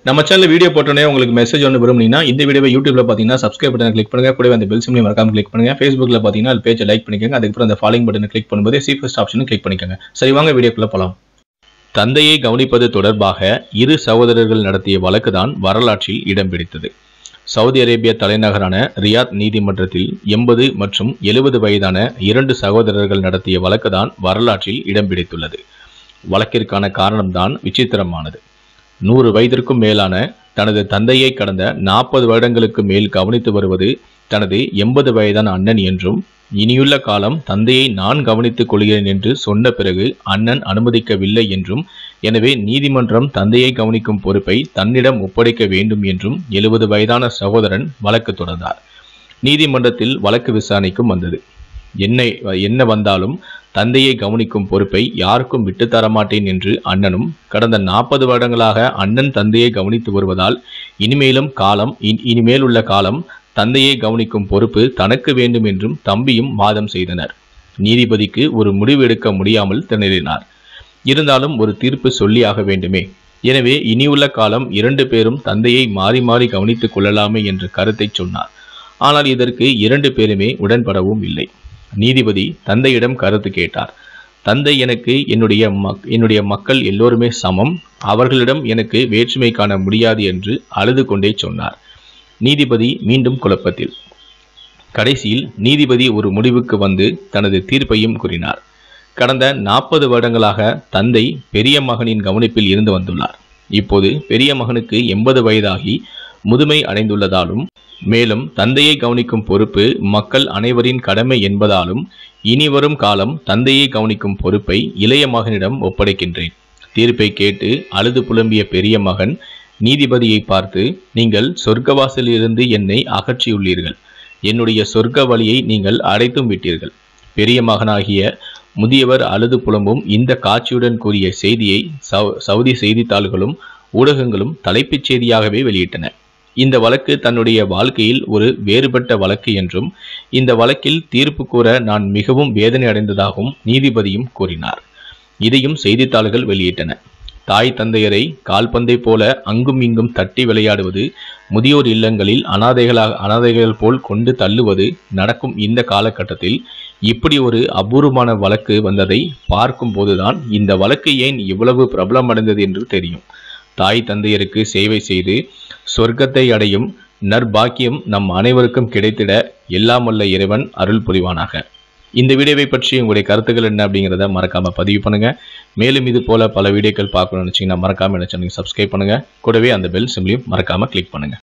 நம்ம channel video போட்டோன்னே உங்களுக்கு மெசேஜ் ஒன்று விரும்புனீங்கன்னா இந்த வீடியோவை யூடியூப்ல பார்த்தீங்கன்னா சப்ஸ்கிரைப் பட்டனை கிளிக் பண்ணுங்க கூடவே அந்த பெல் சிம்லையும் மறக்காம கிளிக் பண்ணுங்க ஃபேஸ்புக்ல பார்த்தீங்கன்னா அது பேஜை லைக் பண்ணிக்கோங்க அதுக்கப்புறம் அந்த ஃபாலோயிங் பட்டனை கிளிக் பண்ணும்போது சி ஃபர்ஸ்ட் ஆப்ஷனும் கிளிக் பண்ணிக்கோங்க சரி வாங்க வீடியோக்குள்ள போலாம் தந்தையை கவனிப்பது தொடர்பாக இரு சகோதரர்கள் நடத்திய வழக்கு தான் வரலாற்றில் இடம் பிடித்தது சவுதி அரேபிய தலைநகரான ரியாத் நீதிமன்றத்தில் எண்பது மற்றும் எழுபது வயதான இரண்டு சகோதரர்கள் நடத்திய வழக்கு தான் வரலாற்றில் இடம் பிடித்துள்ளது வழக்கிற்கான காரணம்தான் விசித்திரமானது நூறு வயதிற்கும் மேலான தனது தந்தையை கடந்த நாற்பது வருடங்களுக்கு மேல் கவனித்து வருவது தனது எண்பது வயதான அண்ணன் என்றும் இனியுள்ள காலம் தந்தையை நான் கவனித்துக் கொள்கிறேன் என்று சொன்ன பிறகு அண்ணன் அனுமதிக்கவில்லை என்றும் எனவே நீதிமன்றம் தந்தையை கவனிக்கும் பொறுப்பை தன்னிடம் ஒப்படைக்க வேண்டும் என்றும் எழுபது வயதான சகோதரன் வழக்கு தொடர்ந்தார் நீதிமன்றத்தில் வழக்கு விசாரணைக்கும் வந்தது என்ன என்ன வந்தாலும் தந்தையை கவனிக்கும் பொறுப்பை யாருக்கும் விட்டு தரமாட்டேன் என்று அண்ணனும் கடந்த நாற்பது வருடங்களாக அண்ணன் தந்தையை கவனித்து வருவதால் இனிமேலும் காலம் இ- இனிமேல் உள்ள காலம் தந்தையை கவனிக்கும் பொறுப்பு தனக்கு வேண்டும் என்றும் தம்பியும் வாதம் செய்தனர் நீதிபதிக்கு ஒரு முடிவு எடுக்க முடியாமல் திணறினார் இருந்தாலும் ஒரு தீர்ப்பு சொல்லியாக வேண்டுமே எனவே இனியுள்ள காலம் இரண்டு பேரும் தந்தையை மாறி மாறி கவனித்துக் கொள்ளலாமே என்ற கருத்தை சொன்னார் ஆனால் இதற்கு இரண்டு பேருமே உடன்படவும் இல்லை நீதிபதி தந்தையிடம் கருத்து கேட்டார் தந்தை எனக்கு என்னுடைய மக் என்னுடைய மக்கள் எல்லோருமே சமம் அவர்களிடம் எனக்கு வேற்றுமை காண முடியாது என்று அழுது கொண்டே சொன்னார் நீதிபதி மீண்டும் குழப்பத்தில் கடைசியில் நீதிபதி ஒரு முடிவுக்கு வந்து தனது தீர்ப்பையும் கூறினார் கடந்த நாற்பது வருடங்களாக தந்தை பெரிய மகனின் கவனிப்பில் இருந்து வந்துள்ளார் இப்போது பெரிய மகனுக்கு எண்பது வயதாகி முதுமை அடைந்துள்ளதாலும் மேலும் தந்தையை கவனிக்கும் பொறுப்பு மக்கள் அனைவரின் கடமை என்பதாலும் இனிவரும் காலம் தந்தையை கவனிக்கும் பொறுப்பை இளைய மகனிடம் ஒப்படைக்கின்றேன் தீர்ப்பை கேட்டு அழுது புலம்பிய பெரிய மகன் நீதிபதியை பார்த்து நீங்கள் சொர்க்கவாசலிலிருந்து என்னை அகற்றியுள்ளீர்கள் என்னுடைய சொர்க்க வழியை நீங்கள் அடைத்தும் விட்டீர்கள் பெரிய மகனாகிய முதியவர் அழுது புலம்பும் இந்த காட்சியுடன் கூறிய செய்தியை சவு- சவுதி செய்தித்தாள்களும் ஊடகங்களும் தலைப்புச் செய்தியாகவே வெளியிட்டன இந்த வழக்கு தன்னுடைய வாழ்க்கையில் ஒரு வேறுபட்ட வழக்கு என்றும் இந்த வழக்கில் தீர்ப்பு கூற நான் மிகவும் வேதனை அடைந்ததாகவும் நீதிபதியும் கூறினார் இதையும் செய்தித்தாள்கள் வெளியிட்டன தாய் தந்தையரை கால்பந்தை போல அங்கும் இங்கும் தட்டி விளையாடுவது முதியோர் இல்லங்களில் அனாதைகளாக அனாதைகள் போல் கொண்டு தள்ளுவது நடக்கும் இந்த காலகட்டத்தில் இப்படி ஒரு அபூர்வமான வழக்கு வந்ததை பார்க்கும் போதுதான் இந்த வழக்கு ஏன் இவ்வளவு பிரபலமடைந்தது என்று தெரியும் தாய் தந்தையருக்கு சேவை செய்து சொர்க்கத்தை அடையும் நற்பாக்கியம் நம் அனைவருக்கும் கிடைத்திட எல்லாம் வல்ல இறைவன் அருள் புரிவானாக இந்த வீடியோவை பற்றி உங்களுடைய கருத்துக்கள் என்ன அப்படிங்கிறத மறக்காம பதிவு பண்ணுங்க மேலும் இது போல பல வீடியோக்கள் பார்க்கணும்னு நினைச்சீங்கன்னா மறக்காம என்ன சேனலுக்கு சப்ஸ்கிரைப் பண்ணுங்க கூடவே அந்த பெல் சிம்லையும் மறக்காம கிளிக் பண்ணுங்க